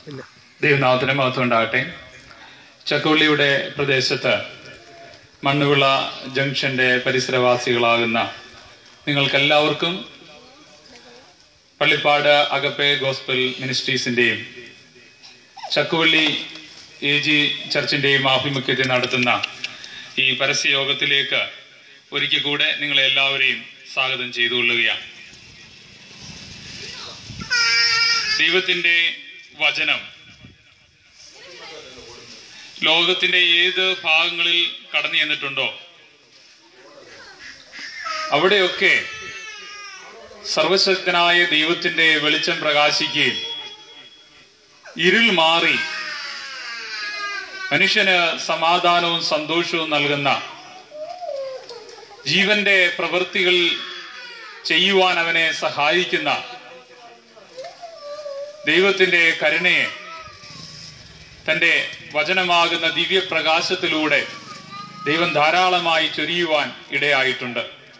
ദൈവനാഥന് മഹത്വം ഉണ്ടാകട്ടെ ചക്കുള്ളിയുടെ പ്രദേശത്ത് മണ്ണുവിള ജംഗ്ഷന്റെ പരിസരവാസികളാകുന്ന നിങ്ങൾക്കെല്ലാവർക്കും പള്ളിപ്പാട് അകപ്പെ ഗോസ്ബൽ മിനിസ്ട്രീസിന്റെയും ചക്കുവള്ളി എ ജി ചർച്ചിന്റെയും ആഭിമുഖ്യത്തിൽ നടത്തുന്ന ഈ പരസ്യയോഗത്തിലേക്ക് ഒരിക്കൽ കൂടെ നിങ്ങളെ എല്ലാവരെയും സ്വാഗതം ചെയ്തുകൊള്ളുകയാണ് ദൈവത്തിന്റെ വചനം ലോകത്തിന്റെ ഏത് ഭാഗങ്ങളിൽ കടന്നു ചെന്നിട്ടുണ്ടോ അവിടെയൊക്കെ സർവശക്തനായ ദൈവത്തിന്റെ വെളിച്ചം പ്രകാശിക്കുകയും ഇരുൾ മാറി മനുഷ്യന് സമാധാനവും സന്തോഷവും നൽകുന്ന ജീവന്റെ പ്രവൃത്തികൾ ചെയ്യുവാൻ അവനെ സഹായിക്കുന്ന ദൈവത്തിന്റെ കരുണയെ തന്റെ വചനമാകുന്ന ദിവ്യപ്രകാശത്തിലൂടെ ദൈവം ധാരാളമായി ചൊരിയുവാൻ ഇടയായിട്ടുണ്ട്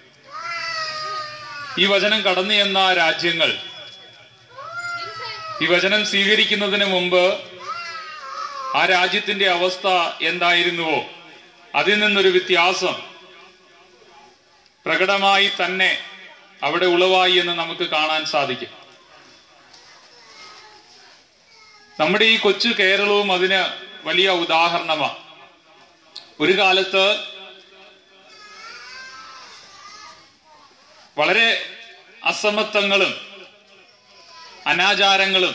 ഈ വചനം കടന്നു ചെന്ന രാജ്യങ്ങൾ ഈ വചനം സ്വീകരിക്കുന്നതിന് മുമ്പ് ആ രാജ്യത്തിന്റെ അവസ്ഥ എന്തായിരുന്നുവോ അതിൽ നിന്നൊരു വ്യത്യാസം പ്രകടമായി തന്നെ അവിടെ ഉളവായി എന്ന് നമുക്ക് കാണാൻ സാധിക്കും നമ്മുടെ ഈ കൊച്ചു കേരളവും അതിന് വലിയ ഉദാഹരണമാണ് ഒരു കാലത്ത് വളരെ അസമത്വങ്ങളും അനാചാരങ്ങളും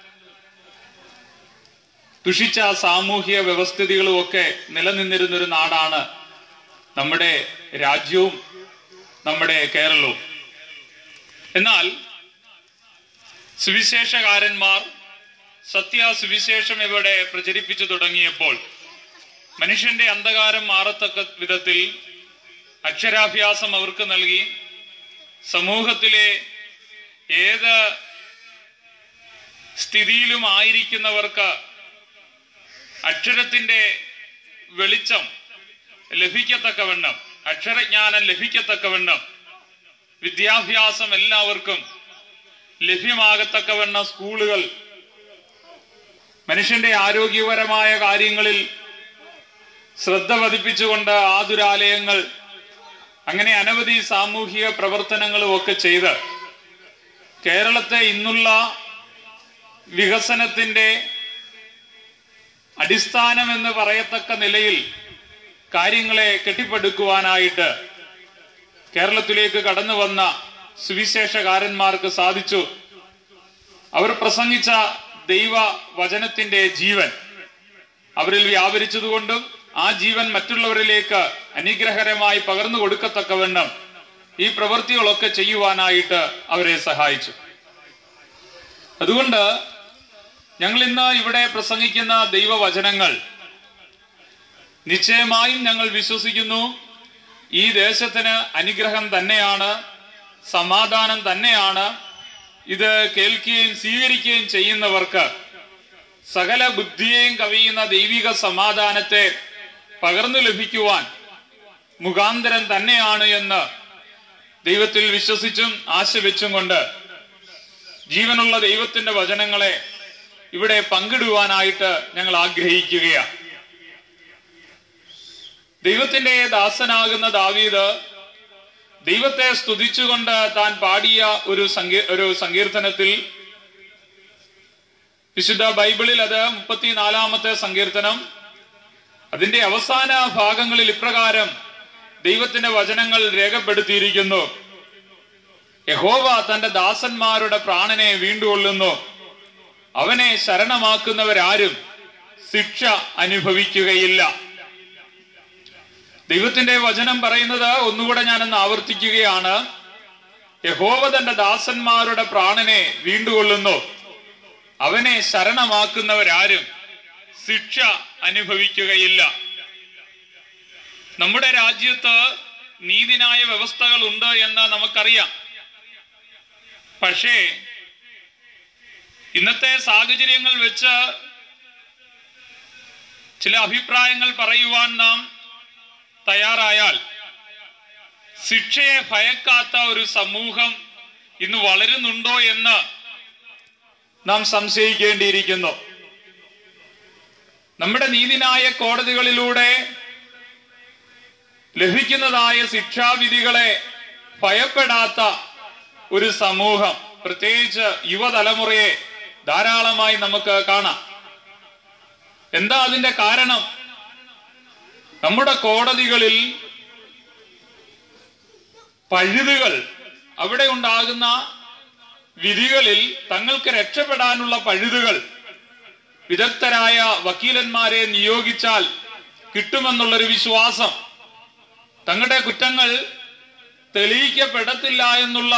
ദുഷിച്ച സാമൂഹിക വ്യവസ്ഥിതികളും ഒക്കെ നിലനിന്നിരുന്ന ഒരു നാടാണ് നമ്മുടെ രാജ്യവും നമ്മുടെ കേരളവും എന്നാൽ സുവിശേഷകാരന്മാർ സത്യ സുവിശേഷം ഇവിടെ പ്രചരിപ്പിച്ചു തുടങ്ങിയപ്പോൾ മനുഷ്യന്റെ അന്ധകാരം മാറത്തക്ക വിധത്തിൽ അക്ഷരാഭ്യാസം അവർക്ക് നൽകി സമൂഹത്തിലെ ഏത് സ്ഥിതിയിലും ആയിരിക്കുന്നവർക്ക് അക്ഷരത്തിന്റെ വെളിച്ചം ലഭിക്കത്തക്കവണ്ണം അക്ഷരജ്ഞാനം ലഭിക്കത്തക്കവണ്ണം വിദ്യാഭ്യാസം എല്ലാവർക്കും ലഭ്യമാകത്തക്കവണ്ണം സ്കൂളുകൾ മനുഷ്യന്റെ ആരോഗ്യപരമായ കാര്യങ്ങളിൽ ശ്രദ്ധ പതിപ്പിച്ചുകൊണ്ട് ആതുരാലയങ്ങൾ അങ്ങനെ അനവധി സാമൂഹിക പ്രവർത്തനങ്ങളും ഒക്കെ ചെയ്ത് കേരളത്തെ ഇന്നുള്ള വികസനത്തിന്റെ അടിസ്ഥാനം എന്ന് പറയത്തക്ക നിലയിൽ കാര്യങ്ങളെ കെട്ടിപ്പടുക്കുവാനായിട്ട് കേരളത്തിലേക്ക് കടന്നു വന്ന സുവിശേഷകാരന്മാർക്ക് സാധിച്ചു അവർ പ്രസംഗിച്ച ദൈവ വചനത്തിന്റെ ജീവൻ അവരിൽ വ്യാപരിച്ചതുകൊണ്ടും ആ ജീവൻ മറ്റുള്ളവരിലേക്ക് അനുഗ്രഹകരമായി പകർന്നു കൊടുക്കത്തക്കവണ്ണം ഈ പ്രവൃത്തികളൊക്കെ ചെയ്യുവാനായിട്ട് അവരെ സഹായിച്ചു അതുകൊണ്ട് ഞങ്ങൾ ഇന്ന് ഇവിടെ പ്രസംഗിക്കുന്ന ദൈവവചനങ്ങൾ നിശ്ചയമായും ഞങ്ങൾ വിശ്വസിക്കുന്നു ഈ ദേശത്തിന് അനുഗ്രഹം തന്നെയാണ് സമാധാനം തന്നെയാണ് ഇത് കേൾക്കുകയും സ്വീകരിക്കുകയും ചെയ്യുന്നവർക്ക് സകല ബുദ്ധിയെയും കവിയുന്ന ദൈവിക സമാധാനത്തെ പകർന്നു ലഭിക്കുവാൻ മുഖാന്തരം തന്നെയാണ് എന്ന് ദൈവത്തിൽ വിശ്വസിച്ചും ആശ വെച്ചും കൊണ്ട് ജീവനുള്ള ദൈവത്തിന്റെ വചനങ്ങളെ ഇവിടെ പങ്കിടുവാനായിട്ട് ഞങ്ങൾ ആഗ്രഹിക്കുകയാണ് ദൈവത്തിന്റെ ദാസനാകുന്ന ദാവീദ് ദൈവത്തെ സ്തുതിച്ചുകൊണ്ട് താൻ പാടിയ ഒരു സങ്കീ ഒരു സങ്കീർത്തനത്തിൽ വിശുദ്ധ ബൈബിളിൽ അത് മുപ്പത്തിനാലാമത്തെ സങ്കീർത്തനം അതിന്റെ അവസാന ഭാഗങ്ങളിൽ ഇപ്രകാരം ദൈവത്തിന്റെ വചനങ്ങൾ രേഖപ്പെടുത്തിയിരിക്കുന്നു യഹോവ തന്റെ ദാസന്മാരുടെ പ്രാണനെ വീണ്ടുകൊള്ളുന്നു അവനെ ശരണമാക്കുന്നവരാരും ശിക്ഷ അനുഭവിക്കുകയില്ല ദൈവത്തിന്റെ വചനം പറയുന്നത് ഒന്നുകൂടെ ഞാനൊന്ന് ആവർത്തിക്കുകയാണ് യഹോവ തന്റെ ദാസന്മാരുടെ പ്രാണനെ വീണ്ടുകൊള്ളുന്നു അവനെ ശരണമാക്കുന്നവരാരും ശിക്ഷ അനുഭവിക്കുകയില്ല നമ്മുടെ രാജ്യത്ത് നീതിന്യായ വ്യവസ്ഥകൾ ഉണ്ട് എന്ന് നമുക്കറിയാം പക്ഷേ ഇന്നത്തെ സാഹചര്യങ്ങൾ വെച്ച് ചില അഭിപ്രായങ്ങൾ പറയുവാൻ നാം തയ്യാറായാൽ ശിക്ഷയെ ഭയക്കാത്ത ഒരു സമൂഹം ഇന്ന് വളരുന്നുണ്ടോ എന്ന് നാം സംശയിക്കേണ്ടിയിരിക്കുന്നു നമ്മുടെ നീതിന്യായ കോടതികളിലൂടെ ലഭിക്കുന്നതായ ശിക്ഷാവിധികളെ ഭയപ്പെടാത്ത ഒരു സമൂഹം പ്രത്യേകിച്ച് യുവതലമുറയെ ധാരാളമായി നമുക്ക് കാണാം എന്താ അതിന്റെ കാരണം നമ്മുടെ കോടതികളിൽ പഴുതുകൾ അവിടെ ഉണ്ടാകുന്ന വിധികളിൽ തങ്ങൾക്ക് രക്ഷപ്പെടാനുള്ള പഴുതുകൾ വിദഗ്ധരായ വക്കീലന്മാരെ നിയോഗിച്ചാൽ കിട്ടുമെന്നുള്ളൊരു വിശ്വാസം തങ്ങളുടെ കുറ്റങ്ങൾ തെളിയിക്കപ്പെടത്തില്ല എന്നുള്ള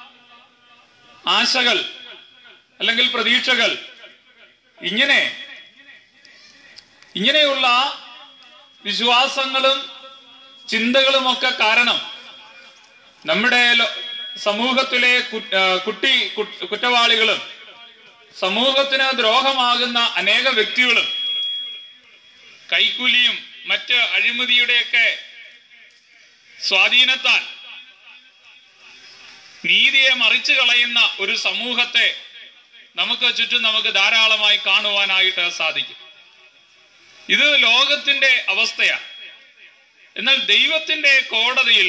ആശകൾ അല്ലെങ്കിൽ പ്രതീക്ഷകൾ ഇങ്ങനെ ഇങ്ങനെയുള്ള വിശ്വാസങ്ങളും ചിന്തകളുമൊക്കെ കാരണം നമ്മുടെ ലോ- സമൂഹത്തിലെ കു- ആ, കുട്ടി കു- കുറ്റവാളികളും സമൂഹത്തിന് ദ്രോഹമാകുന്ന അനേക വ്യക്തികളും കൈക്കൂലിയും മറ്റ് അഴിമതിയുടെയൊക്കെ സ്വാധീനത്താൽ നീതിയെ മറിച്ചു കളയുന്ന ഒരു സമൂഹത്തെ നമുക്ക് ചുറ്റും നമുക്ക് ധാരാളമായി കാണുവാനായിട്ട് സാധിക്കും ഇത് ലോകത്തിന്റെ അവസ്ഥയാണ് എന്നാൽ ദൈവത്തിന്റെ കോടതിയിൽ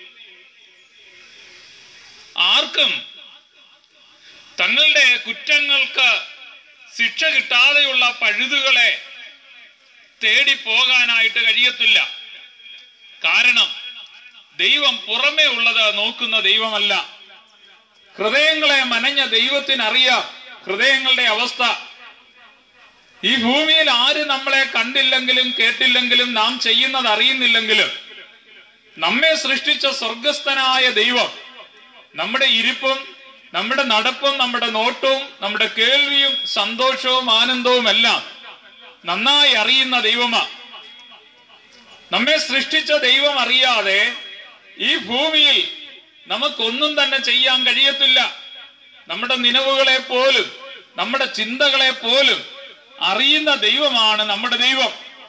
ആർക്കും തങ്ങളുടെ കുറ്റങ്ങൾക്ക് ശിക്ഷ കിട്ടാതെയുള്ള പഴുതുകളെ തേടി പോകാനായിട്ട് കഴിയത്തില്ല കാരണം ദൈവം പുറമേ ഉള്ളത് നോക്കുന്ന ദൈവമല്ല ഹൃദയങ്ങളെ മനഞ്ഞ ദൈവത്തിനറിയാം ഹൃദയങ്ങളുടെ അവസ്ഥ ഈ ഭൂമിയിൽ ആര് നമ്മളെ കണ്ടില്ലെങ്കിലും കേട്ടില്ലെങ്കിലും നാം ചെയ്യുന്നത് അറിയുന്നില്ലെങ്കിലും നമ്മെ സൃഷ്ടിച്ച സ്വർഗസ്ഥനായ ദൈവം നമ്മുടെ ഇരിപ്പും നമ്മുടെ നടപ്പും നമ്മുടെ നോട്ടവും നമ്മുടെ കേൾവിയും സന്തോഷവും ആനന്ദവും എല്ലാം നന്നായി അറിയുന്ന ദൈവമാ നമ്മെ സൃഷ്ടിച്ച ദൈവം അറിയാതെ ഈ ഭൂമിയിൽ നമുക്കൊന്നും തന്നെ ചെയ്യാൻ കഴിയത്തില്ല നമ്മുടെ നിലവുകളെ പോലും നമ്മുടെ ചിന്തകളെ പോലും അറിയുന്ന ദൈവമാണ് നമ്മുടെ ദൈവം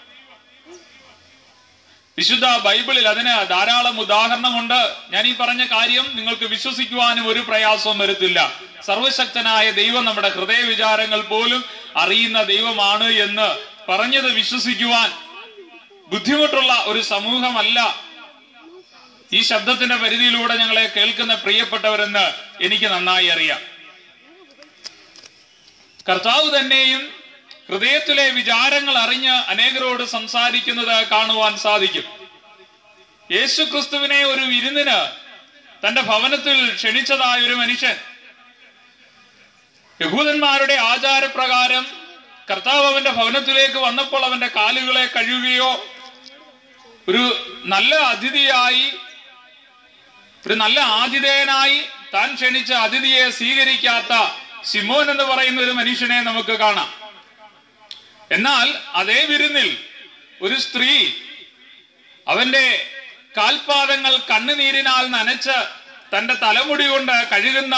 വിശുദ്ധ ബൈബിളിൽ അതിന് ധാരാളം ഉദാഹരണമുണ്ട് ഞാൻ ഈ പറഞ്ഞ കാര്യം നിങ്ങൾക്ക് വിശ്വസിക്കുവാനും ഒരു പ്രയാസവും വരുത്തില്ല സർവശക്തനായ ദൈവം നമ്മുടെ ഹൃദയ വിചാരങ്ങൾ പോലും അറിയുന്ന ദൈവമാണ് എന്ന് പറഞ്ഞത് വിശ്വസിക്കുവാൻ ബുദ്ധിമുട്ടുള്ള ഒരു സമൂഹമല്ല ഈ ശബ്ദത്തിന്റെ പരിധിയിലൂടെ ഞങ്ങളെ കേൾക്കുന്ന പ്രിയപ്പെട്ടവരെന്ന് എനിക്ക് നന്നായി അറിയാം കർത്താവ് തന്നെയും ഹൃദയത്തിലെ വിചാരങ്ങൾ അറിഞ്ഞ് അനേകരോട് സംസാരിക്കുന്നത് കാണുവാൻ സാധിക്കും യേശു ക്രിസ്തുവിനെ ഒരു വിരുന്നിന് തന്റെ ഭവനത്തിൽ ക്ഷണിച്ചതായ ഒരു മനുഷ്യൻ യഹൂദന്മാരുടെ ആചാരപ്രകാരം കർത്താവ് അവന്റെ ഭവനത്തിലേക്ക് വന്നപ്പോൾ അവന്റെ കാലുകളെ കഴുകുകയോ ഒരു നല്ല അതിഥിയായി ഒരു നല്ല ആതിഥേയനായി താൻ ക്ഷണിച്ച അതിഥിയെ സ്വീകരിക്കാത്ത സിമോൻ എന്ന് പറയുന്ന ഒരു മനുഷ്യനെ നമുക്ക് കാണാം എന്നാൽ അതേ വിരുന്നിൽ ഒരു സ്ത്രീ അവന്റെ കാൽപാദങ്ങൾ കണ്ണുനീരിനാൽ നനച്ച് തന്റെ തലമുടി കൊണ്ട് കഴുകുന്ന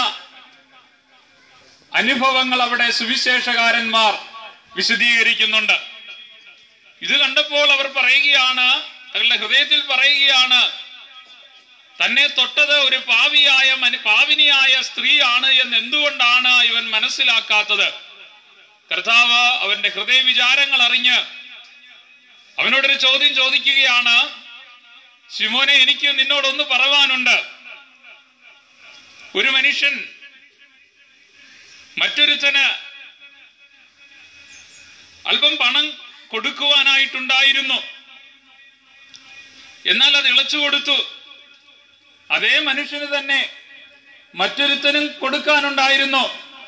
അനുഭവങ്ങൾ അവിടെ സുവിശേഷകാരന്മാർ വിശദീകരിക്കുന്നുണ്ട് ഇത് കണ്ടപ്പോൾ അവർ പറയുകയാണ് തങ്ങളുടെ ഹൃദയത്തിൽ പറയുകയാണ് തന്നെ തൊട്ടത് ഒരു പാവിയായ മനു- പാവിനിയായ സ്ത്രീയാണ് എന്ന് എന്തുകൊണ്ടാണ് ഇവൻ മനസ്സിലാക്കാത്തത് കർത്താവ് അവന്റെ ഹൃദയ വിചാരങ്ങൾ അറിഞ്ഞ് അവനോടൊരു ചോദ്യം ചോദിക്കുകയാണ് ശിമോനെ എനിക്ക് നിന്നോടൊന്ന് പറവാനുണ്ട് ഒരു മനുഷ്യൻ മറ്റൊരുത്തന് അല്പം പണം കൊടുക്കുവാനായിട്ടുണ്ടായിരുന്നു എന്നാൽ അത് ഇളച്ചു കൊടുത്തു അതേ മനുഷ്യന് തന്നെ മറ്റൊരുത്തനും കൊടുക്കാനുണ്ടായിരുന്നു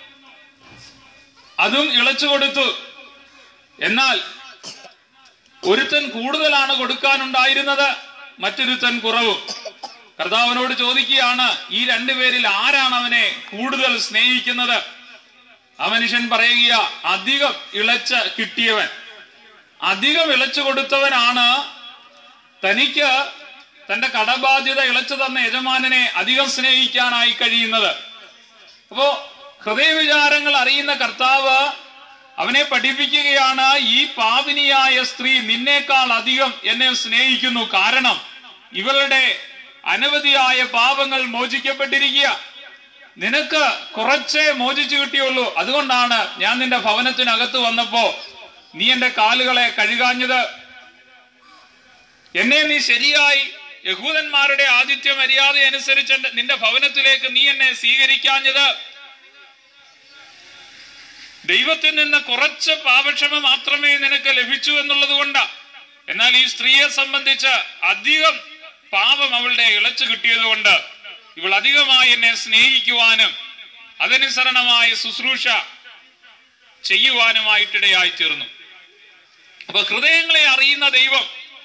അതും ഇളച്ചു കൊടുത്തു എന്നാൽ ഒരുത്തൻ കൂടുതലാണ് കൊടുക്കാനുണ്ടായിരുന്നത് മറ്റൊരുത്തൻ കുറവും കർത്താവിനോട് ചോദിക്കുകയാണ് ഈ രണ്ടുപേരിൽ ആരാണ് അവനെ കൂടുതൽ സ്നേഹിക്കുന്നത് ആ മനുഷ്യൻ പറയുക അധികം ഇളച്ച് കിട്ടിയവൻ അധികം ഇളച്ചു കൊടുത്തവനാണ് തനിക്ക് തന്റെ കടബാധ്യത ഇളച്ചു തന്ന യജമാനനെ അധികം സ്നേഹിക്കാനായി കഴിയുന്നത് അപ്പോ ഹൃദയവിചാരങ്ങൾ അറിയുന്ന കർത്താവ് അവനെ പഠിപ്പിക്കുകയാണ് ഈ പാപിനിയായ സ്ത്രീ നിന്നേക്കാൾ അധികം എന്നെ സ്നേഹിക്കുന്നു കാരണം ഇവളുടെ അനവധിയായ പാപങ്ങൾ മോചിക്കപ്പെട്ടിരിക്കുക നിനക്ക് കുറച്ചേ മോചിച്ചു കിട്ടിയുള്ളൂ അതുകൊണ്ടാണ് ഞാൻ നിന്റെ ഭവനത്തിനകത്ത് വന്നപ്പോ നീ എന്റെ കാലുകളെ കഴുകാഞ്ഞത് എന്നെ നീ ശരിയായി യഹൂദന്മാരുടെ ആതിഥ്യ മര്യാദ അനുസരിച്ച് എന്റെ- നിന്റെ ഭവനത്തിലേക്ക് നീ എന്നെ സ്വീകരിക്കാഞ്ഞത് ദൈവത്തിൽ നിന്ന് കുറച്ച് പാപക്ഷമ മാത്രമേ നിനക്ക് ലഭിച്ചു എന്നുള്ളത് കൊണ്ടാ എന്നാൽ ഈ സ്ത്രീയെ സംബന്ധിച്ച് അധികം പാപം അവളുടെ ഇളച്ചു കിട്ടിയത് കൊണ്ട് ഇവൾ അധികമായി എന്നെ സ്നേഹിക്കുവാനും അതനുസരണമായ ശുശ്രൂഷ ചെയ്യുവാനുമായിട്ടിടയായി തീർന്നു അപ്പൊ ഹൃദയങ്ങളെ അറിയുന്ന ദൈവം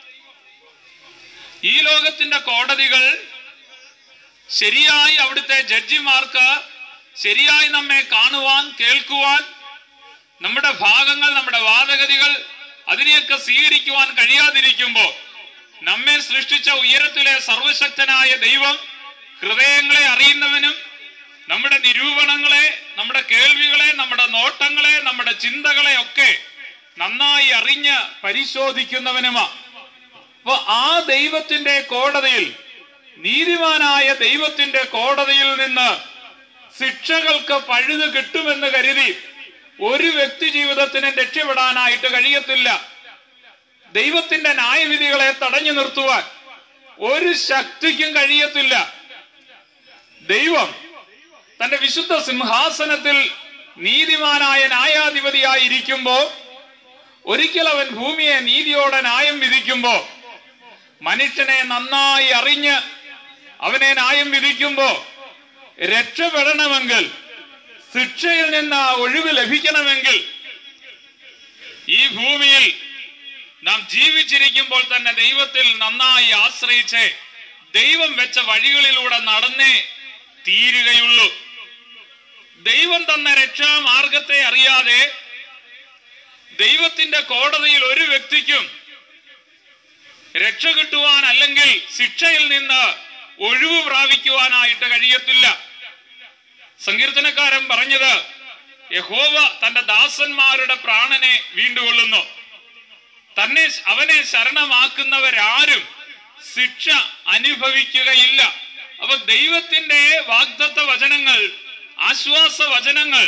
ഈ ലോകത്തിന്റെ കോടതികൾ ശരിയായി അവിടുത്തെ ജഡ്ജിമാർക്ക് ശരിയായി നമ്മെ കാണുവാൻ കേൾക്കുവാൻ നമ്മുടെ ഭാഗങ്ങൾ നമ്മുടെ വാദഗതികൾ അതിനെയൊക്കെ സ്വീകരിക്കുവാൻ കഴിയാതിരിക്കുമ്പോൾ നമ്മെ സൃഷ്ടിച്ച ഉയരത്തിലെ സർവശക്തനായ ദൈവം ഹൃദയങ്ങളെ അറിയുന്നവനും നമ്മുടെ നിരൂപണങ്ങളെ നമ്മുടെ കേൾവികളെ നമ്മുടെ നോട്ടങ്ങളെ നമ്മുടെ ചിന്തകളെ ഒക്കെ നന്നായി അറിഞ്ഞ് പരിശോധിക്കുന്നവനുമാ അപ്പൊ ആ ദൈവത്തിന്റെ കോടതിയിൽ നീതിമാനായ ദൈവത്തിന്റെ കോടതിയിൽ നിന്ന് ശിക്ഷകൾക്ക് പഴുത് കിട്ടുമെന്ന് കരുതി ഒരു വ്യക്തി ജീവിതത്തിന് രക്ഷപ്പെടാനായിട്ട് കഴിയത്തില്ല ദൈവത്തിന്റെ ന്യായവിധികളെ തടഞ്ഞു നിർത്തുവാൻ ഒരു ശക്തിക്കും കഴിയത്തില്ല ദൈവം തന്റെ വിശുദ്ധ സിംഹാസനത്തിൽ നീതിമാനായ ന്യായാധിപതിയായിരിക്കുമ്പോ ഒരിക്കൽ അവൻ ഭൂമിയെ നീതിയോടെ ന്യായം വിധിക്കുമ്പോ മനുഷ്യനെ നന്നായി അറിഞ്ഞ് അവനെ ന്യായം വിധിക്കുമ്പോ രക്ഷപ്പെടണമെങ്കിൽ ശിക്ഷയിൽ നിന്ന് ഒഴിവ് ലഭിക്കണമെങ്കിൽ ഈ ഭൂമിയിൽ നാം ജീവിച്ചിരിക്കുമ്പോൾ തന്നെ ദൈവത്തിൽ നന്നായി ആശ്രയിച്ച് ദൈവം വെച്ച വഴികളിലൂടെ നടന്നേ തീരുകയുള്ളൂ ദൈവം തന്ന രക്ഷാമാർഗത്തെ അറിയാതെ ദൈവത്തിന്റെ കോടതിയിൽ ഒരു വ്യക്തിക്കും രക്ഷ കിട്ടുവാൻ അല്ലെങ്കിൽ ശിക്ഷയിൽ നിന്ന് ഒഴിവ് പ്രാപിക്കുവാനായിട്ട് കഴിയത്തില്ല സങ്കീർത്തനക്കാരൻ പറഞ്ഞത് യഹോവ തന്റെ ദാസന്മാരുടെ പ്രാണനെ വീണ്ടുകൊള്ളുന്നു തന്നെ അവനെ ശരണമാക്കുന്നവരാരും ശിക്ഷ അനുഭവിക്കുകയില്ല അപ്പൊ ദൈവത്തിന്റെ വാഗ്ദത്ത വചനങ്ങൾ ആശ്വാസ വചനങ്ങൾ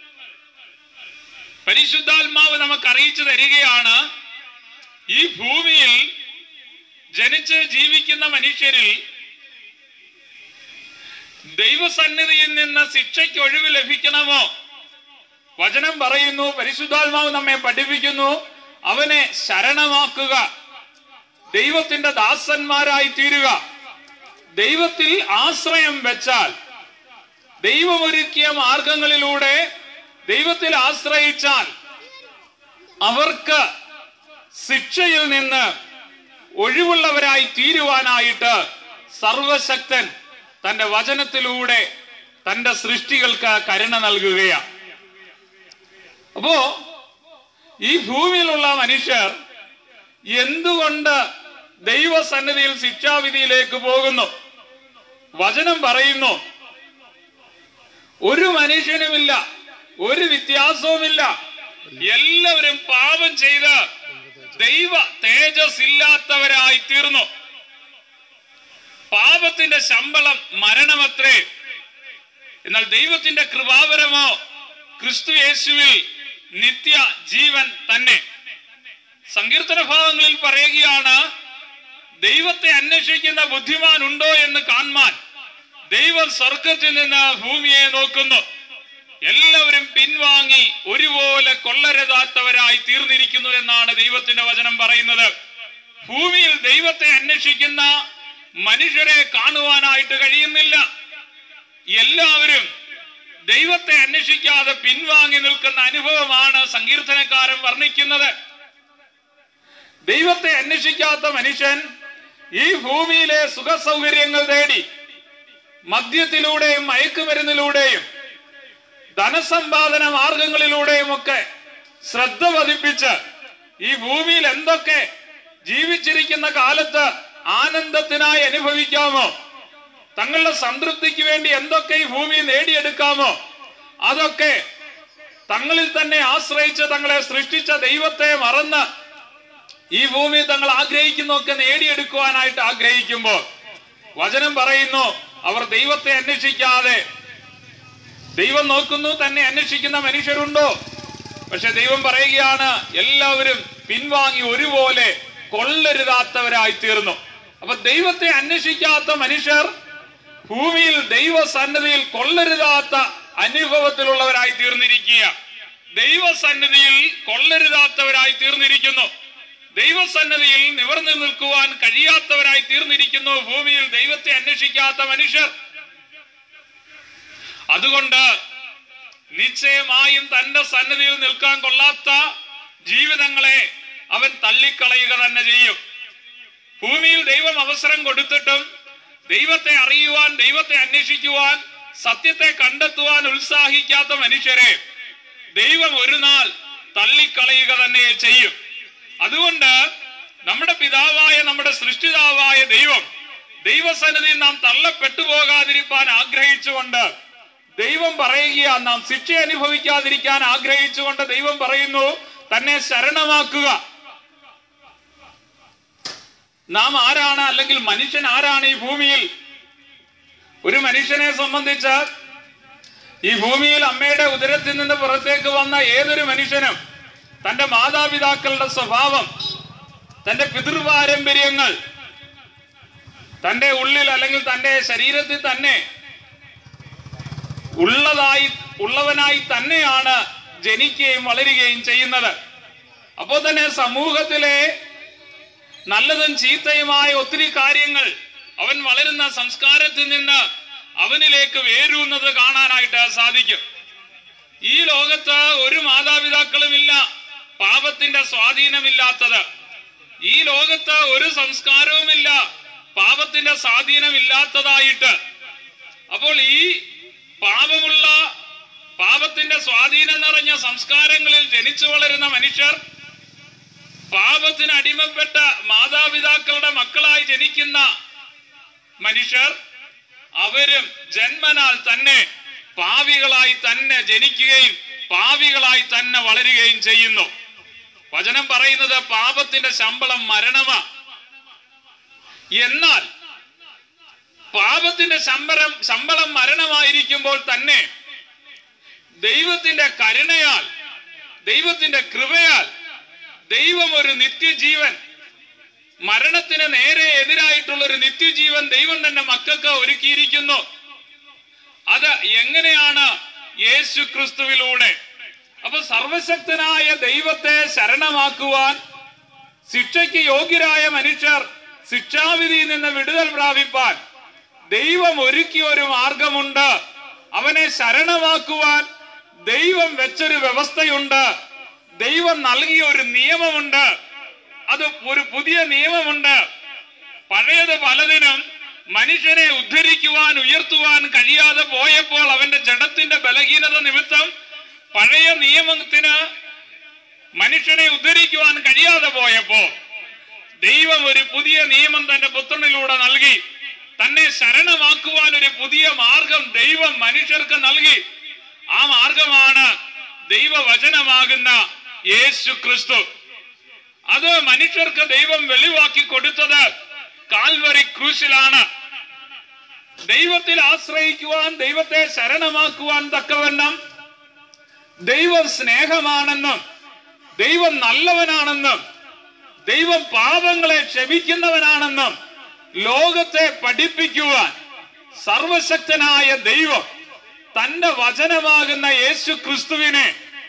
പരിശുദ്ധാത്മാവ് നമുക്ക് അറിയിച്ചു തരികയാണ് ഈ ഭൂമിയിൽ ജനിച്ച് ജീവിക്കുന്ന മനുഷ്യരിൽ ദൈവസന്നിധിയിൽ നിന്ന് ശിക്ഷയ്ക്ക് ഒഴിവ് ലഭിക്കണമോ വചനം പറയുന്നു പരിശുദ്ധാത്മാവ് നമ്മെ പഠിപ്പിക്കുന്നു അവനെ ശരണമാക്കുക ദൈവത്തിന്റെ ദാസന്മാരായി തീരുക ദൈവത്തിൽ ആശ്രയം വെച്ചാൽ ദൈവമൊരുക്കിയ മാർഗങ്ങളിലൂടെ ദൈവത്തിൽ ആശ്രയിച്ചാൽ അവർക്ക് ശിക്ഷയിൽ നിന്ന് ഒഴിവുള്ളവരായി തീരുവാനായിട്ട് സർവശക്തൻ തന്റെ വചനത്തിലൂടെ തന്റെ സൃഷ്ടികൾക്ക് കരുണ നൽകുകയാണ് അപ്പോ ഈ ഭൂമിയിലുള്ള മനുഷ്യർ എന്തുകൊണ്ട് ദൈവസന്നിധിയിൽ ശിക്ഷാവിധിയിലേക്ക് പോകുന്നു വചനം പറയുന്നു ഒരു മനുഷ്യനുമില്ല ഒരു വ്യത്യാസവുമില്ല എല്ലാവരും പാപം ചെയ്ത് ദൈവ തേജസ് ഇല്ലാത്തവരായി തീർന്നു പാപത്തിന്റെ ശമ്പളം മരണമത്രേ എന്നാൽ ദൈവത്തിന്റെ കൃപാവരമോ ക്രിസ്തു യേശുവിൽ നിത്യ ജീവൻ തന്നെ സങ്കീർത്തന ഭാഗങ്ങളിൽ പറയുകയാണ് ദൈവത്തെ അന്വേഷിക്കുന്ന ബുദ്ധിമാൻ ഉണ്ടോ എന്ന് കാണാൻ ദൈവം സ്വർഗത്തിൽ നിന്ന് ഭൂമിയെ നോക്കുന്നു എല്ലാവരും പിൻവാങ്ങി ഒരുപോലെ കൊള്ളരുതാത്തവരായി തീർന്നിരിക്കുന്നു എന്നാണ് ദൈവത്തിന്റെ വചനം പറയുന്നത് ഭൂമിയിൽ ദൈവത്തെ അന്വേഷിക്കുന്ന മനുഷ്യരെ കാണുവാനായിട്ട് കഴിയുന്നില്ല എല്ലാവരും ദൈവത്തെ അന്വേഷിക്കാതെ പിൻവാങ്ങി നിൽക്കുന്ന അനുഭവമാണ് സങ്കീർത്തനക്കാരൻ വർണ്ണിക്കുന്നത് ദൈവത്തെ അന്വേഷിക്കാത്ത മനുഷ്യൻ ഈ ഭൂമിയിലെ സുഖ സൗകര്യങ്ങൾ തേടി മദ്യത്തിലൂടെയും മയക്കുമരുന്നിലൂടെയും ധനസമ്പാദന മാർഗങ്ങളിലൂടെയും ഒക്കെ ശ്രദ്ധ പതിപ്പിച്ച് ഈ ഭൂമിയിൽ എന്തൊക്കെ ജീവിച്ചിരിക്കുന്ന കാലത്ത് ആനന്ദത്തിനായി അനുഭവിക്കാമോ തങ്ങളുടെ സംതൃപ്തിക്ക് വേണ്ടി എന്തൊക്കെ ഈ ഭൂമി നേടിയെടുക്കാമോ അതൊക്കെ തങ്ങളിൽ തന്നെ ആശ്രയിച്ച് തങ്ങളെ സൃഷ്ടിച്ച ദൈവത്തെ മറന്ന് ഈ ഭൂമി തങ്ങൾ ആഗ്രഹിക്കുന്നൊക്കെ നേടിയെടുക്കുവാനായിട്ട് ആഗ്രഹിക്കുമ്പോൾ വചനം പറയുന്നു അവർ ദൈവത്തെ അന്വേഷിക്കാതെ ദൈവം നോക്കുന്നു തന്നെ അന്വേഷിക്കുന്ന മനുഷ്യരുണ്ടോ പക്ഷെ ദൈവം പറയുകയാണ് എല്ലാവരും പിൻവാങ്ങി ഒരുപോലെ കൊള്ളരുതാത്തവരായി തീർന്നു അപ്പൊ ദൈവത്തെ അന്വേഷിക്കാത്ത മനുഷ്യർ ഭൂമിയിൽ ദൈവസന്നദ്ധിയിൽ കൊള്ളരുതാത്ത അനുഭവത്തിലുള്ളവരായി തീർന്നിരിക്കുക ദൈവസന്നിധിയിൽ കൊള്ളരുതാത്തവരായി തീർന്നിരിക്കുന്നു ദൈവസന്നദ്ധിയിൽ നിവർന്നു നിൽക്കുവാൻ കഴിയാത്തവരായി തീർന്നിരിക്കുന്നു ഭൂമിയിൽ ദൈവത്തെ അന്വേഷിക്കാത്ത മനുഷ്യർ അതുകൊണ്ട് നിശ്ചയമായും തന്റെ സന്നിധിയിൽ നിൽക്കാൻ കൊള്ളാത്ത ജീവിതങ്ങളെ അവൻ തള്ളിക്കളയുക തന്നെ ചെയ്യും ഭൂമിയിൽ ദൈവം അവസരം കൊടുത്തിട്ടും ദൈവത്തെ അറിയുവാൻ ദൈവത്തെ അന്വേഷിക്കുവാൻ സത്യത്തെ കണ്ടെത്തുവാൻ ഉത്സാഹിക്കാത്ത മനുഷ്യരെ ദൈവം ഒരു നാൾ തള്ളിക്കളയുക തന്നെ ചെയ്യും അതുകൊണ്ട് നമ്മുടെ പിതാവായ നമ്മുടെ സൃഷ്ടിതാവായ ദൈവം ദൈവസന്നിധിയിൽ നാം തള്ളപ്പെട്ടു പോകാതിരിക്കാൻ ആഗ്രഹിച്ചുകൊണ്ട് ദൈവം പറയുക നാം ശിക്ഷ അനുഭവിക്കാതിരിക്കാൻ ആഗ്രഹിച്ചുകൊണ്ട് ദൈവം പറയുന്നു തന്നെ ശരണമാക്കുക നാം ആരാണ് അല്ലെങ്കിൽ മനുഷ്യൻ ആരാണ് ഈ ഭൂമിയിൽ ഒരു മനുഷ്യനെ സംബന്ധിച്ച് ഈ ഭൂമിയിൽ അമ്മയുടെ ഉദരത്തിൽ നിന്ന് പുറത്തേക്ക് വന്ന ഏതൊരു മനുഷ്യനും തന്റെ മാതാപിതാക്കളുടെ സ്വഭാവം തന്റെ പിതൃപാരമ്പര്യങ്ങൾ തന്റെ ഉള്ളിൽ അല്ലെങ്കിൽ തന്റെ ശരീരത്തിൽ തന്നെ ഉള്ളതായി ഉള്ളവനായി തന്നെയാണ് ജനിക്കുകയും വളരുകയും ചെയ്യുന്നത് അപ്പോൾ തന്നെ സമൂഹത്തിലെ നല്ലതും ചീത്തയുമായ ഒത്തിരി കാര്യങ്ങൾ അവൻ വളരുന്ന സംസ്കാരത്തിൽ നിന്ന് അവനിലേക്ക് വേരൂന്നത് കാണാനായിട്ട് സാധിക്കും ഈ ലോകത്ത് ഒരു മാതാപിതാക്കളുമില്ല പാപത്തിന്റെ സ്വാധീനമില്ലാത്തത് ഈ ലോകത്ത് ഒരു സംസ്കാരവുമില്ല പാപത്തിന്റെ സ്വാധീനമില്ലാത്തതായിട്ട് അപ്പോൾ ഈ പാപമുള്ള പാപത്തിന്റെ സ്വാധീനം നിറഞ്ഞ സംസ്കാരങ്ങളിൽ ജനിച്ചു വളരുന്ന മനുഷ്യർ പാപത്തിന് അടിമപ്പെട്ട മാതാപിതാക്കളുടെ മക്കളായി ജനിക്കുന്ന മനുഷ്യർ അവരും ജന്മനാൽ തന്നെ പാവികളായി തന്നെ ജനിക്കുകയും പാവികളായി തന്നെ വളരുകയും ചെയ്യുന്നു വചനം പറയുന്നത് പാപത്തിന്റെ ശമ്പളം മരണമാ എന്നാൽ പാപത്തിന്റെ ശമ്പരം ശമ്പളം മരണമായിരിക്കുമ്പോൾ തന്നെ ദൈവത്തിന്റെ കരുണയാൽ ദൈവത്തിന്റെ കൃപയാൽ ദൈവം ഒരു നിത്യജീവൻ മരണത്തിന് നേരെ എതിരായിട്ടുള്ള ഒരു നിത്യജീവൻ ദൈവം തന്നെ മക്കൾക്ക് ഒരുക്കിയിരിക്കുന്നു അത് എങ്ങനെയാണ് യേശു ക്രിസ്തുവിലൂടെ അപ്പൊ സർവശക്തനായ ദൈവത്തെ ശരണമാക്കുവാൻ ശിക്ഷയ്ക്ക് യോഗ്യരായ മനുഷ്യർ ശിക്ഷാവിധിയിൽ നിന്ന് വിടുതൽ പ്രാപിപ്പാൻ ദൈവം ഒരുക്കിയ ഒരു മാർഗമുണ്ട് അവനെ ശരണമാക്കുവാൻ ദൈവം വെച്ചൊരു വ്യവസ്ഥയുണ്ട് ദൈവം നൽകിയ ഒരു നിയമമുണ്ട് അത് ഒരു പുതിയ നിയമമുണ്ട് പഴയത് പലതിനും മനുഷ്യനെ ഉദ്ധരിക്കുവാൻ ഉയർത്തുവാൻ കഴിയാതെ പോയപ്പോൾ അവന്റെ ജഡത്തിന്റെ ബലഹീനത നിമിത്തം പഴയ നിയമത്തിന് മനുഷ്യനെ ഉദ്ധരിക്കുവാൻ കഴിയാതെ പോയപ്പോ ദൈവം ഒരു പുതിയ നിയമം തന്റെ പുത്രനിലൂടെ നൽകി തന്നെ ശരണമാക്കുവാൻ ഒരു പുതിയ മാർഗം ദൈവം മനുഷ്യർക്ക് നൽകി ആ മാർഗമാണ് ദൈവവചനമാകുന്ന യേശു ക്രിസ്തു അത് മനുഷ്യർക്ക് ദൈവം വെളിവാക്കി കൊടുത്തത് കാൽവറി ക്രൂശിലാണ് ദൈവത്തിൽ ആശ്രയിക്കുവാൻ ദൈവത്തെ ശരണമാക്കുവാൻ തക്കവണ്ണം ദൈവം സ്നേഹമാണെന്നും ദൈവം നല്ലവനാണെന്നും ദൈവം പാപങ്ങളെ ക്ഷമിക്കുന്നവനാണെന്നും ലോകത്തെ പഠിപ്പിക്കുവാൻ സർവശക്തനായ ദൈവം തന്റെ വചനമാകുന്ന യേശു ക്രിസ്തുവിനെ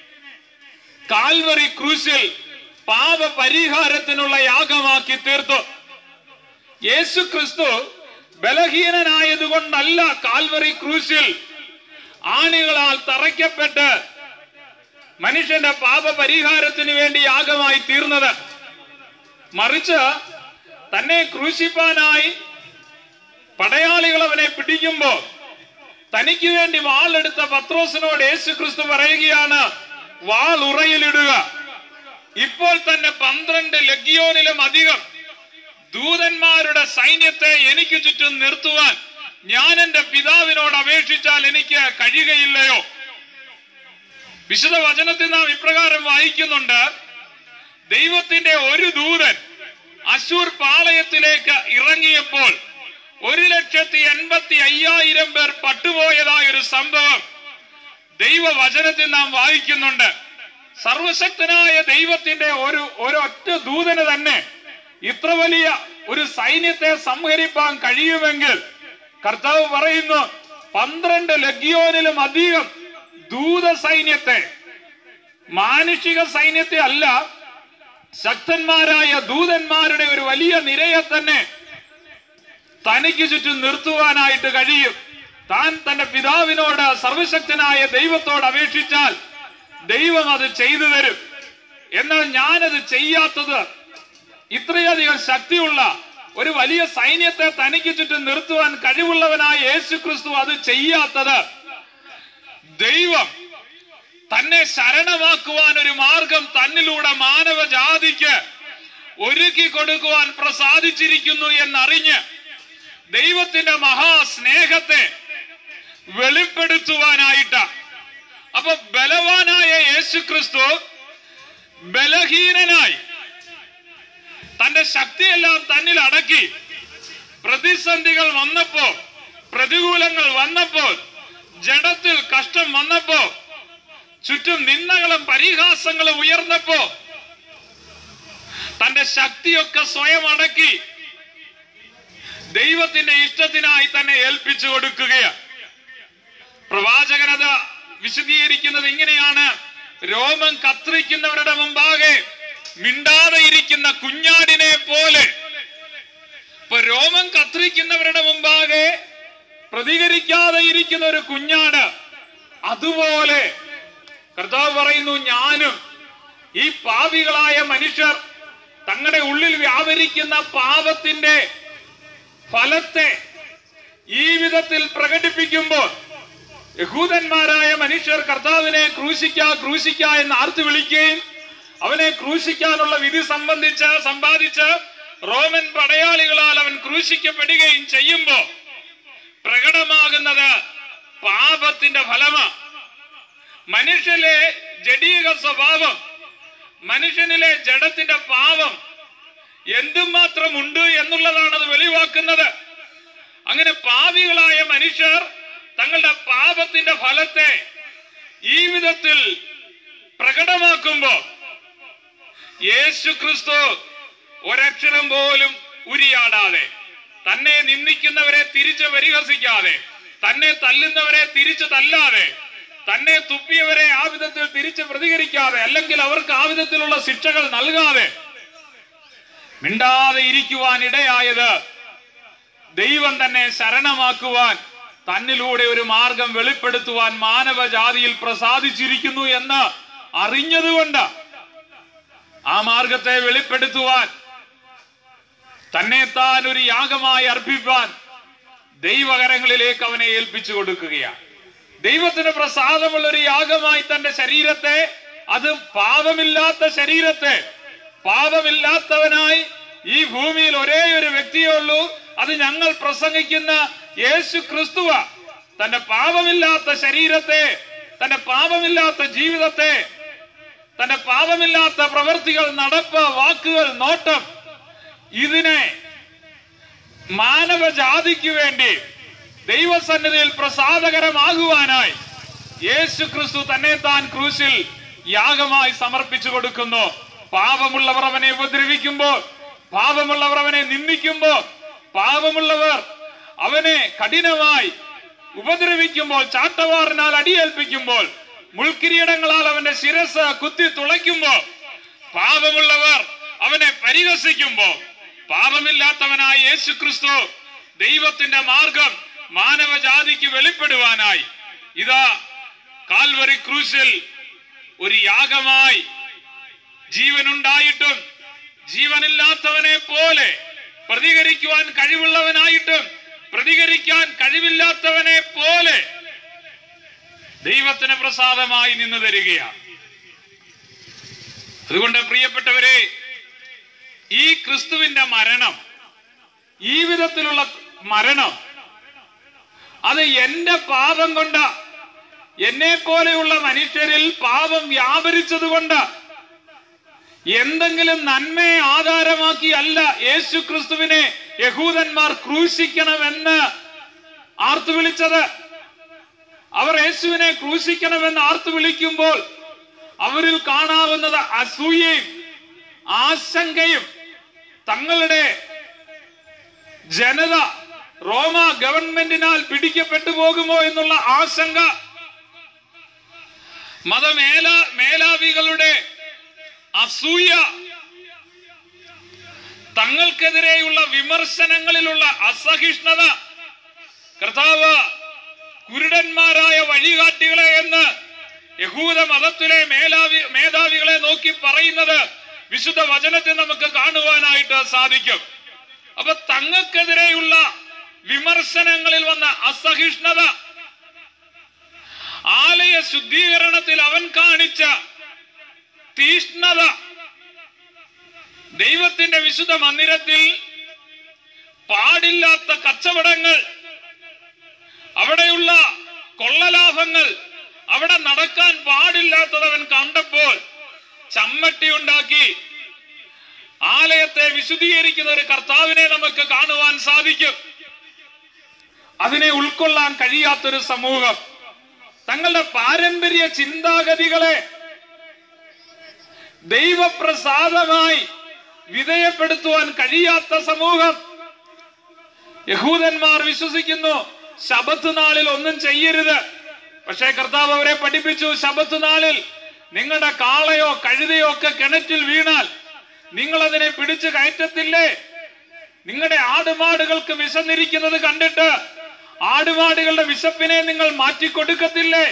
കാൽവറി ക്രൂശിൽ പാപ പരിഹാരത്തിനുള്ള യാഗമാക്കി തീർത്തു യേശു ക്രിസ്തു ബലഹീനനായതുകൊണ്ടല്ല കാൽവറി ക്രൂശിൽ ആണികളാൽ തറയ്ക്കപ്പെട്ട് മനുഷ്യന്റെ പാപ പരിഹാരത്തിന് വേണ്ടി യാഗമായി തീർന്നത് മറിച്ച് തന്നെ ക്രൂശിപ്പാനായി പടയാളികൾ അവനെ പിടിക്കുമ്പോ തനിക്ക് വേണ്ടി വാളെടുത്ത പത്രോസിനോട് യേശു ക്രിസ്തു പറയുകയാണ് വാൾ ഉറയിലിടുക ഇപ്പോൾ തന്നെ പന്ത്രണ്ട് ലഗ്യോനിലും അധികം ദൂതന്മാരുടെ സൈന്യത്തെ എനിക്ക് ചുറ്റും നിർത്തുവാൻ ഞാൻ എന്റെ പിതാവിനോട് അപേക്ഷിച്ചാൽ എനിക്ക് കഴിയുകയില്ലയോ വിശുദ്ധ വചനത്തിൽ നാം ഇപ്രകാരം വായിക്കുന്നുണ്ട് ദൈവത്തിന്റെ ഒരു ദൂതൻ അശൂർ പാളയത്തിലേക്ക് ഇറങ്ങിയപ്പോൾ ഒരു ലക്ഷത്തി എൺപത്തി അയ്യായിരം പേർ പട്ടുപോയതായ ഒരു സംഭവം ദൈവവചനത്തിൽ നാം വായിക്കുന്നുണ്ട് സർവശക്തനായ ദൈവത്തിന്റെ ഒരു ഒരൊറ്റ ദൂതന് തന്നെ ഇത്ര വലിയ ഒരു സൈന്യത്തെ സംഹരിപ്പാൻ കഴിയുമെങ്കിൽ കർത്താവ് പറയുന്നു പന്ത്രണ്ട് ലഗ്യോനിലും അധികം ദൂത സൈന്യത്തെ മാനുഷിക സൈന്യത്തെ അല്ല ശക്തന്മാരായ ദൂതന്മാരുടെ ഒരു വലിയ നിരയെ തന്നെ തനിക്ക് ചുറ്റും നിർത്തുവാനായിട്ട് കഴിയും താൻ തന്റെ പിതാവിനോട് സർവശക്തനായ ദൈവത്തോട് അപേക്ഷിച്ചാൽ ദൈവം അത് ചെയ്തു തരും എന്നാൽ ഞാനത് ചെയ്യാത്തത് ഇത്രയധികം ശക്തിയുള്ള ഒരു വലിയ സൈന്യത്തെ തനിക്ക് ചുറ്റും നിർത്തുവാൻ കഴിവുള്ളവനായ യേശു ക്രിസ്തു അത് ചെയ്യാത്തത് ദൈവം തന്നെ ശരണമാക്കുവാൻ ഒരു മാർഗം തന്നിലൂടെ മാനവജാതിക്ക് ഒരുക്കി കൊടുക്കുവാൻ പ്രസാദിച്ചിരിക്കുന്നു എന്നറിഞ്ഞ് ദൈവത്തിന്റെ മഹാസ്നേഹത്തെ വെളിപ്പെടുത്തുവാനായിട്ട് അപ്പൊ ബലവാനായ യേശു ക്രിസ്തു ബലഹീനനായി തന്റെ ശക്തിയെല്ലാം തന്നിൽ അടക്കി പ്രതിസന്ധികൾ വന്നപ്പോ പ്രതികൂലങ്ങൾ വന്നപ്പോൾ ജഡത്തിൽ കഷ്ടം വന്നപ്പോ ചുറ്റും നിന്ദകളും പരിഹാസങ്ങളും ഉയർന്നപ്പോ തന്റെ ശക്തിയൊക്കെ സ്വയം അടക്കി ദൈവത്തിന്റെ ഇഷ്ടത്തിനായി തന്നെ ഏൽപ്പിച്ചു കൊടുക്കുകയാണ് പ്രവാചകൻ അത് വിശദീകരിക്കുന്നത് ഇങ്ങനെയാണ് രോമം കത്രിക്കുന്നവരുടെ മുമ്പാകെ മിണ്ടാതെ ഇരിക്കുന്ന കുഞ്ഞാടിനെ പോലെ ഇപ്പൊ രോമം കത്രിക്കുന്നവരുടെ മുമ്പാകെ പ്രതികരിക്കാതെ ഇരിക്കുന്ന ഒരു കുഞ്ഞാട് അതുപോലെ കർത്താവ് പറയുന്നു ഞാനും ഈ പാപികളായ മനുഷ്യർ തങ്ങളുടെ ഉള്ളിൽ വ്യാപരിക്കുന്ന പാപത്തിന്റെ ഫലത്തെ ഈ വിധത്തിൽ പ്രകടിപ്പിക്കുമ്പോൾ യഹൂദന്മാരായ മനുഷ്യർ കർത്താവിനെ ക്രൂശിക്ക ക്രൂശിക്ക എന്ന് ആർത്തു വിളിക്കുകയും അവനെ ക്രൂശിക്കാനുള്ള വിധി സംബന്ധിച്ച് സമ്പാദിച്ച് റോമൻ പടയാളികളാൽ അവൻ ക്രൂശിക്കപ്പെടുകയും ചെയ്യുമ്പോ പ്രകടമാകുന്നത് പാപത്തിന്റെ ഫലമാ മനുഷ്യലെ ജഡീക സ്വഭാവം മനുഷ്യനിലെ ജഡത്തിന്റെ പാപം എന്തുമാത്രം ഉണ്ട് എന്നുള്ളതാണ് അത് വെളിവാക്കുന്നത് അങ്ങനെ പാപികളായ മനുഷ്യർ തങ്ങളുടെ പാപത്തിന്റെ ഫലത്തെ ഈ വിധത്തിൽ പ്രകടമാക്കുമ്പോ യേശു ക്രിസ്തു ഒരക്ഷരം പോലും ഉരിയാടാതെ തന്നെ നിന്ദിക്കുന്നവരെ തിരിച്ചു പരിഹസിക്കാതെ തന്നെ തല്ലുന്നവരെ തിരിച്ചു തല്ലാതെ തന്നെ തുപ്പിയവരെ ആ വിധത്തിൽ തിരിച്ച് പ്രതികരിക്കാതെ അല്ലെങ്കിൽ അവർക്ക് ആ വിധത്തിലുള്ള ശിക്ഷകൾ നൽകാതെ മിണ്ടാതെ ഇരിക്കുവാൻ ഇടയായത് ദൈവം തന്നെ ശരണമാക്കുവാൻ തന്നിലൂടെ ഒരു മാർഗം വെളിപ്പെടുത്തുവാൻ മാനവജാതിയിൽ പ്രസാദിച്ചിരിക്കുന്നു എന്ന് അറിഞ്ഞതുകൊണ്ട് ആ മാർഗത്തെ വെളിപ്പെടുത്തുവാൻ തന്നെ താൻ ഒരു യാഗമായി അർപ്പിപ്പാൻ ദൈവകരങ്ങളിലേക്ക് അവനെ ഏൽപ്പിച്ചു കൊടുക്കുകയാണ് ദൈവത്തിന് പ്രസാദമുള്ള ഒരു യാഗമായി തന്റെ ശരീരത്തെ അത് പാപമില്ലാത്ത ശരീരത്തെ പാപമില്ലാത്തവനായി ഈ ഭൂമിയിൽ ഒരേ ഒരു വ്യക്തിയേ ഉള്ളൂ അത് ഞങ്ങൾ പ്രസംഗിക്കുന്ന യേശു ക്രിസ്തുവ തന്റെ പാപമില്ലാത്ത ശരീരത്തെ തന്റെ പാപമില്ലാത്ത ജീവിതത്തെ തന്റെ പാപമില്ലാത്ത പ്രവൃത്തികൾ നടപ്പ് വാക്കുകൾ നോട്ടം ഇതിനെ മാനവജാതിക്ക് വേണ്ടി ദൈവസന്നിധിയിൽ പ്രസാദകരമാകുവാനായി യേശു ക്രിസ്തു തന്നെ താൻ ക്രൂശിൽ യാഗമായി സമർപ്പിച്ചു കൊടുക്കുന്നു പാപമുള്ളവർ അവനെ ഉപദ്രവിക്കുമ്പോൾ പാപമുള്ളവർ അവനെ നിന്ദിക്കുമ്പോൾ പാപമുള്ളവർ അവനെ കഠിനമായി ഉപദ്രവിക്കുമ്പോൾ ചാട്ടവാറിനാൽ അടിയേൽപ്പിക്കുമ്പോൾ മുൾക്കിരീടങ്ങളാൽ അവന്റെ ശിരസ് കുത്തി തുളയ്ക്കുമ്പോൾ പാപമുള്ളവർ അവനെ പരിഹസിക്കുമ്പോൾ പാപമില്ലാത്തവനായ യേശു ക്രിസ്തു ദൈവത്തിന്റെ മാർഗം മാനവജാതിക്ക് വെളിപ്പെടുവാനായി ഇതാ കാൽവറി ക്രൂശിൽ ഒരു യാഗമായി ജീവനുണ്ടായിട്ടും ജീവനില്ലാത്തവനെ പോലെ പ്രതികരിക്കുവാൻ കഴിവുള്ളവനായിട്ടും പ്രതികരിക്കാൻ കഴിവില്ലാത്തവനെ പോലെ ദൈവത്തിന് പ്രസാദമായി നിന്ന് തരികയാണ് അതുകൊണ്ട് പ്രിയപ്പെട്ടവരെ ഈ ക്രിസ്തുവിന്റെ മരണം ഈ വിധത്തിലുള്ള മരണം അത് എന്റെ പാപം കൊണ്ട് എന്നെ പോലെയുള്ള മനുഷ്യരിൽ പാപം വ്യാപരിച്ചത് കൊണ്ട് എന്തെങ്കിലും നന്മയെ ആധാരമാക്കി അല്ല യേശു ക്രിസ്തുവിനെ യഹൂദന്മാർ ക്രൂശിക്കണമെന്ന് ആർത്തു വിളിച്ചത് അവർ യേശുവിനെ ക്രൂശിക്കണമെന്ന് ആർത്തു വിളിക്കുമ്പോൾ അവരിൽ കാണാവുന്നത് അസൂയയും ആശങ്കയും തങ്ങളുടെ ജനത റോമ ഗവൺമെന്റിനാൽ പിടിക്കപ്പെട്ടു പോകുമോ എന്നുള്ള ആശങ്ക മതമേല മേലാവികളുടെ അസൂയ തങ്ങൾക്കെതിരെയുള്ള വിമർശനങ്ങളിലുള്ള അസഹിഷ്ണുത കർത്താവ് കുരുടന്മാരായ വഴികാട്ടികളെ എന്ന് യഹൂദ മതത്തിലെ മേലാവി മേധാവികളെ നോക്കി പറയുന്നത് വിശുദ്ധ വചനത്തിൽ നമുക്ക് കാണുവാനായിട്ട് സാധിക്കും അപ്പൊ തങ്ങൾക്കെതിരെയുള്ള വിമർശനങ്ങളിൽ വന്ന അസഹിഷ്ണുത ആലയ ശുദ്ധീകരണത്തിൽ അവൻ കാണിച്ച തീഷ്ണത ദൈവത്തിന്റെ വിശുദ്ധ മന്ദിരത്തിൽ പാടില്ലാത്ത കച്ചവടങ്ങൾ അവിടെയുള്ള കൊള്ളലാഭങ്ങൾ അവിടെ നടക്കാൻ പാടില്ലാത്തത് അവൻ കണ്ടപ്പോൾ ചമ്മട്ടി ഉണ്ടാക്കി ആലയത്തെ വിശുദ്ധീകരിക്കുന്ന ഒരു കർത്താവിനെ നമുക്ക് കാണുവാൻ സാധിക്കും അതിനെ ഉൾക്കൊള്ളാൻ കഴിയാത്തൊരു സമൂഹം തങ്ങളുടെ പാരമ്പര്യ ചിന്താഗതികളെ ദൈവപ്രസാദമായി വിധേയപ്പെടുത്തുവാൻ കഴിയാത്ത സമൂഹം യഹൂദന്മാർ വിശ്വസിക്കുന്നു ശബത്ത് നാളിൽ ഒന്നും ചെയ്യരുത് പക്ഷേ കർത്താവ് അവരെ പഠിപ്പിച്ചു ശബത്ത് നാളിൽ നിങ്ങളുടെ കാളയോ കഴുതയോ ഒക്കെ കിണറ്റിൽ വീണാൽ നിങ്ങൾ അതിനെ പിടിച്ചു കയറ്റത്തില്ലേ നിങ്ങളുടെ ആടുമാടുകൾക്ക് വിശന്നിരിക്കുന്നത് കണ്ടിട്ട് ആടുമാടുകളുടെ വിശപ്പിനെ നിങ്ങൾ മാറ്റിക്കൊടുക്കത്തില്ലേ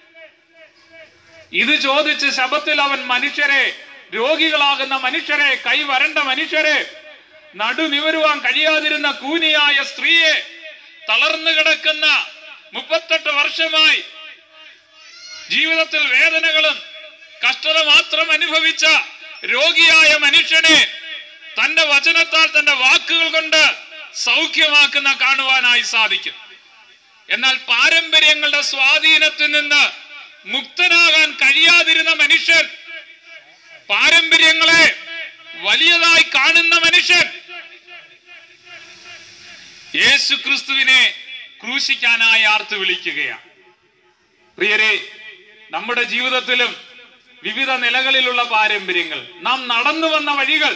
ഇത് ചോദിച്ച് ശബത്തിൽ അവൻ മനുഷ്യരെ രോഗികളാകുന്ന മനുഷ്യരെ കൈ വരണ്ട മനുഷ്യരെ നടുനിവരുവാൻ കഴിയാതിരുന്ന കൂനിയായ സ്ത്രീയെ തളർന്നു കിടക്കുന്ന മുപ്പത്തെട്ട് വർഷമായി ജീവിതത്തിൽ വേദനകളും കഷ്ടത മാത്രം അനുഭവിച്ച രോഗിയായ മനുഷ്യനെ തന്റെ വചനത്താൽ തന്റെ വാക്കുകൾ കൊണ്ട് സൗഖ്യമാക്കുന്ന കാണുവാനായി സാധിക്കും എന്നാൽ പാരമ്പര്യങ്ങളുടെ സ്വാധീനത്തിൽ നിന്ന് മുക്തനാകാൻ കഴിയാതിരുന്ന മനുഷ്യൻ പാരമ്പര്യങ്ങളെ വലിയതായി കാണുന്ന മനുഷ്യൻ യേശു ക്രിസ്തുവിനെ ക്രൂശിക്കാനായി ആർത്ത് വിളിക്കുകയാണ് പ്രിയരെ നമ്മുടെ ജീവിതത്തിലും വിവിധ നിലകളിലുള്ള പാരമ്പര്യങ്ങൾ നാം നടന്നു വന്ന വഴികൾ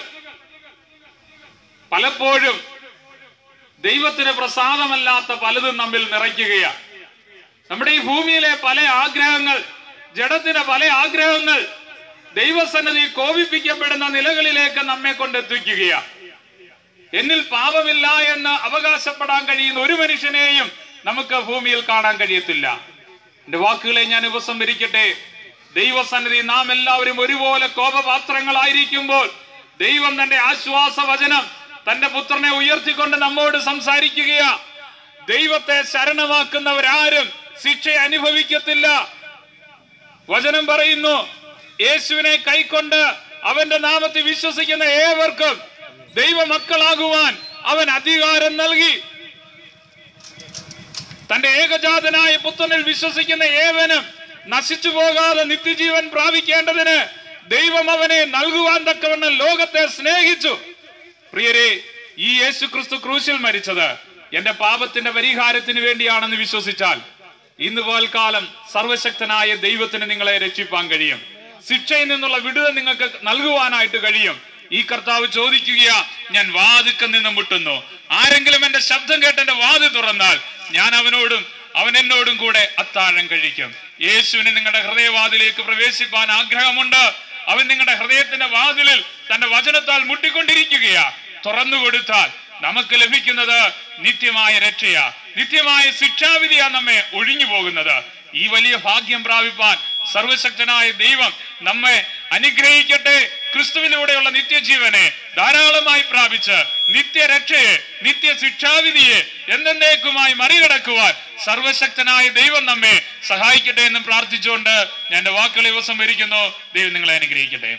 പലപ്പോഴും ദൈവത്തിന് പ്രസാദമല്ലാത്ത പലതും നമ്മിൽ നിറയ്ക്കുകയാണ് നമ്മുടെ ഈ ഭൂമിയിലെ പല ആഗ്രഹങ്ങൾ ജഡത്തിന്റെ പല ആഗ്രഹങ്ങൾ ദൈവസന്നിധി കോപിപ്പിക്കപ്പെടുന്ന നിലകളിലേക്ക് നമ്മെ കൊണ്ടെത്തിക്കുകയാണ് എന്നിൽ പാപമില്ല എന്ന് അവകാശപ്പെടാൻ കഴിയുന്ന ഒരു മനുഷ്യനെയും നമുക്ക് ഭൂമിയിൽ കാണാൻ കഴിയത്തില്ല എന്റെ വാക്കുകളെ ഞാൻ ഉപസംഹരിക്കട്ടെ ദൈവസന്നിധി നാം എല്ലാവരും ഒരുപോലെ കോപപാത്രങ്ങളായിരിക്കുമ്പോൾ ദൈവം തന്റെ ആശ്വാസ വചനം തന്റെ പുത്രനെ ഉയർത്തിക്കൊണ്ട് നമ്മോട് സംസാരിക്കുകയാ ദൈവത്തെ ശരണമാക്കുന്നവരാരും ശിക്ഷ അനുഭവിക്കത്തില്ല വചനം പറയുന്നു യേശുവിനെ കൈക്കൊണ്ട് അവന്റെ നാമത്തിൽ വിശ്വസിക്കുന്ന ഏവർക്കും ദൈവമക്കളാകുവാൻ അവൻ അധികാരം നൽകി തന്റെ ഏകജാതനായ പുത്രനിൽ വിശ്വസിക്കുന്ന ഏവനും നശിച്ചു പോകാതെ നിത്യജീവൻ പ്രാപിക്കേണ്ടതിന് ദൈവം അവനെ നൽകുവാൻ തക്കവണ്ണം ലോകത്തെ സ്നേഹിച്ചു പ്രിയരെ ഈ യേശു ക്രിസ്തു ക്രൂശിൽ മരിച്ചത് എന്റെ പാപത്തിന്റെ പരിഹാരത്തിന് വേണ്ടിയാണെന്ന് വിശ്വസിച്ചാൽ ഇന്ന് പോൽക്കാലം സർവശക്തനായ ദൈവത്തിന് നിങ്ങളെ രക്ഷിപ്പാൻ കഴിയും ശിക്ഷയിൽ നിന്നുള്ള വിടുതൽ നിങ്ങൾക്ക് നൽകുവാനായിട്ട് കഴിയും ഈ കർത്താവ് ചോദിക്കുകയാ ഞാൻ വാതുക്ക നിന്ന് മുട്ടുന്നു ആരെങ്കിലും എന്റെ ശബ്ദം കേട്ട് എന്റെ വാത് തുറന്നാൽ ഞാൻ അവനോടും അവൻ എന്നോടും കൂടെ അത്താഴം കഴിക്കും യേശുവിന് നിങ്ങളുടെ ഹൃദയവാതിലേക്ക് പ്രവേശിപ്പാൻ ആഗ്രഹമുണ്ട് അവൻ നിങ്ങളുടെ ഹൃദയത്തിന്റെ വാതിലിൽ തന്റെ വചനത്താൽ മുട്ടിക്കൊണ്ടിരിക്കുകയാ തുറന്നു കൊടുത്താൽ നമുക്ക് ലഭിക്കുന്നത് നിത്യമായ രക്ഷയാ നിത്യമായ ശിക്ഷാവിധിയാ നമ്മെ ഒഴിഞ്ഞു പോകുന്നത് ഈ വലിയ ഭാഗ്യം പ്രാപിപ്പാൻ സർവശക്തനായ ദൈവം നമ്മെ അനുഗ്രഹിക്കട്ടെ ക്രിസ്തുവിലൂടെയുള്ള നിത്യജീവനെ ധാരാളമായി പ്രാപിച്ച് നിത്യരക്ഷയെ നിത്യ ശിക്ഷാവിധിയെ എന്നേക്കുമായി മറികടക്കുവാൻ സർവശക്തനായ ദൈവം നമ്മെ സഹായിക്കട്ടെ എന്ന് പ്രാർത്ഥിച്ചുകൊണ്ട് ഞാൻ എന്റെ വാക്കുകളെ ദിവസം വരിക്കുന്നു ദൈവം നിങ്ങളെ അനുഗ്രഹിക്കട്ടെ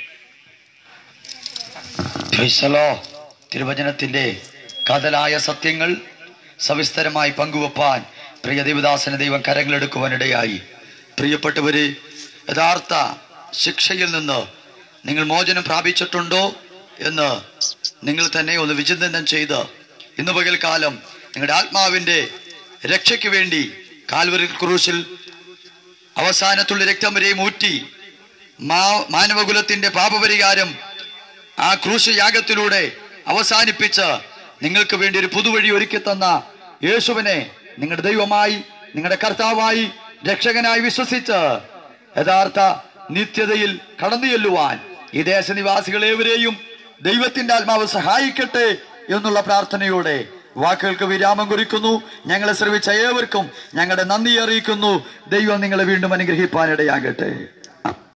ക്രൈസ്തലോ തിരുവചനത്തിന്റെ കാതലായ സത്യങ്ങൾ സവിസ്തരമായി പങ്കുവെപ്പാൻ പ്രിയ ദേവദാസന ദൈവം കരങ്ങളെടുക്കുവാനിടയായി പ്രിയപ്പെട്ടവരെ യഥാർത്ഥ ശിക്ഷയിൽ നിന്ന് നിങ്ങൾ മോചനം പ്രാപിച്ചിട്ടുണ്ടോ എന്ന് നിങ്ങൾ തന്നെ ഒന്ന് വിചിന്തനം ചെയ്ത് ഇന്ന് പകൽക്കാലം നിങ്ങളുടെ ആത്മാവിന്റെ രക്ഷയ്ക്ക് വേണ്ടി കാൽവരി ക്രൂശിൽ അവസാനത്തുള്ള രക്തം വരെയും ഊറ്റി മാ- മാനവകുലത്തിന്റെ പാപപരിഹാരം ആ ക്രൂശ് യാഗത്തിലൂടെ അവസാനിപ്പിച്ച് നിങ്ങൾക്ക് വേണ്ടി ഒരു പുതുവഴി ഒരുക്കി തന്ന യേശുവിനെ നിങ്ങളുടെ ദൈവമായി നിങ്ങളുടെ കർത്താവായി രക്ഷകനായി വിശ്വസിച്ച് യഥാർത്ഥ നിത്യതയിൽ കടന്നു ചെല്ലുവാൻ ഈ ദേശനിവാസികളേവരെയും ദൈവത്തിന്റെ ആത്മാവ് സഹായിക്കട്ടെ എന്നുള്ള പ്രാർത്ഥനയോടെ വാക്കുകൾക്ക് വിരാമം കുറിക്കുന്നു ഞങ്ങളെ ശ്രമിച്ച ഏവർക്കും ഞങ്ങളുടെ നന്ദി അറിയിക്കുന്നു ദൈവം നിങ്ങളെ വീണ്ടും അനുഗ്രഹിപ്പാനിടയാകട്ടെ